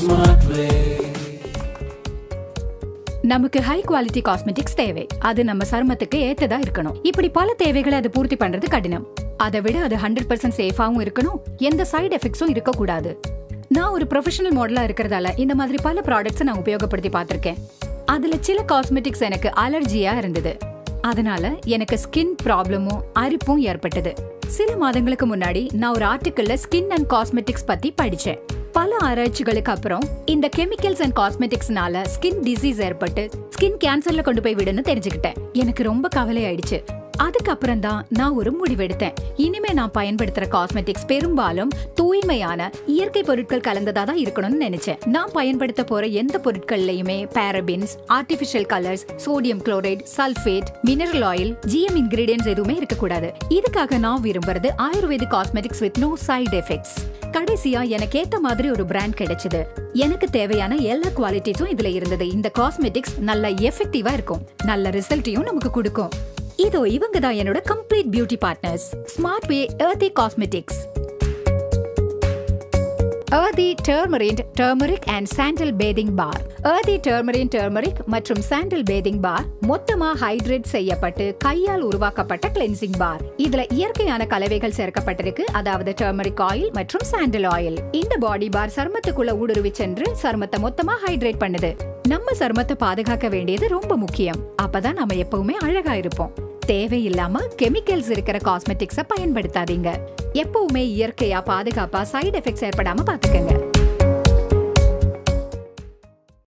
smart way. நமக்கு high quality cosmetics தேவை அது நம்ம சருமத்துக்கு ஏத்ததா இருக்கணும் இப்படி பல தேவைகளை அது பூர்த்தி பண்றது கடினம் அதை விட அது ஹண்ட்ரட் பர்சன்ட் சேஃபாவும் இருக்கணும் எந்த சைடு எஃபெக்ட்ஸும் இருக்கக்கூடாது நான் ஒரு ப்ரொஃபஷனல் மாடலா இருக்கிறதால இந்த மாதிரி பல ப்ராடக்ட்ஸ் நான் உபயோகப்படுத்தி பார்த்திருக்கேன் அதுல சில காஸ்மெட்டிக்ஸ் எனக்கு அலர்ஜியா இருந்தது அதனால எனக்கு ஸ்கின் ப்ராப்ளமும் அரிப்பும் ஏற்பட்டது சில மாதங்களுக்கு முன்னாடி நான் ஒரு ஆர்டிக்கல்ல ஸ்கின் அண்ட் காஸ்மெட்டிக்ஸ் பத்தி படிச்சேன் பல ஆராய்ச்சிகளுக்கு அப்புறம் இந்த கெமிக்கல்ஸ் அண்ட் காஸ்மெட்டிக்ஸ்னால ஸ்கின் டிசீஸ் ஏற்பட்டு ஸ்கின் கேன்சர்ல கொண்டு போய் விடுன்னு தெரிஞ்சுக்கிட்டேன் எனக்கு ரொம்ப கவலை ஆயிடுச்சு அதுக்கப்புறம் தான் நான் ஒரு முடிவெடுத்தேன் இனிமே நான் பயன்படுத்துற காஸ்மெட்டிக்ஸ் பெரும்பாலும் தூய்மையான இயற்கை பொருட்கள் கலந்ததா தான் இருக்கணும்னு நினைச்சேன் நான் பயன்படுத்த போற எந்த பொருட்கள்லயுமே parabens artificial colours sodium chloride sulphate mineral oil GM ingredients எதுவுமே இருக்கக்கூடாது இதுக்காக நான் விரும்புறது Ayurvedic cosmetics with no side effects கடைசியா எனக்கு ஏத்த மாதிரி ஒரு பிராண்ட் கிடைச்சது எனக்கு தேவையான எல்லா குவாலிட்டிஸும் இதுல இருந்தது இந்த காஸ்மெட்டிக்ஸ் நல்ல எஃபெக்டிவா இருக்கும் நல்ல ரிசல்ட்டையும் நமக்கு கொடுக்கும் இதோ இவங்க தான் என்னோட complete beauty partners smart way earthy cosmetics earthy turmeric turmeric and sandal bathing bar earthy turmeric turmeric மற்றும் சாண்டல் பேதிங் பார் மொத்தமா ஹைட்ரேட் செய்யப்பட்டு கையால் உருவாக்கப்பட்ட கிளென்சிங் பார் இதுல இயற்கையான கலவைகள் சேர்க்கப்பட்டிருக்கு அதாவது டர்மரிக் ஆயில் மற்றும் சாண்டல் ஆயில் இந்த பாடி பார் சருமத்துக்குள்ள ஊடுருவி சென்று சருமத்தை மொத்தமா ஹைட்ரேட் பண்ணுது நம்ம சருமத்தை பாதுகாக்க வேண்டியது ரொம்ப முக்கியம் அப்பதான் நம்ம எப்பவுமே அழகா இருப்போம் தேவையில்லாம கெமிக்கல்ஸ் இருக்கிற காஸ்மெட்டிக்ஸ பயன்படுத்தாதீங்க எப்பவுமே இயற்கையா பாதுகாப்பா சைடு எஃபெக்ட்ஸ் ஏற்படாம பாத்துக்கங்க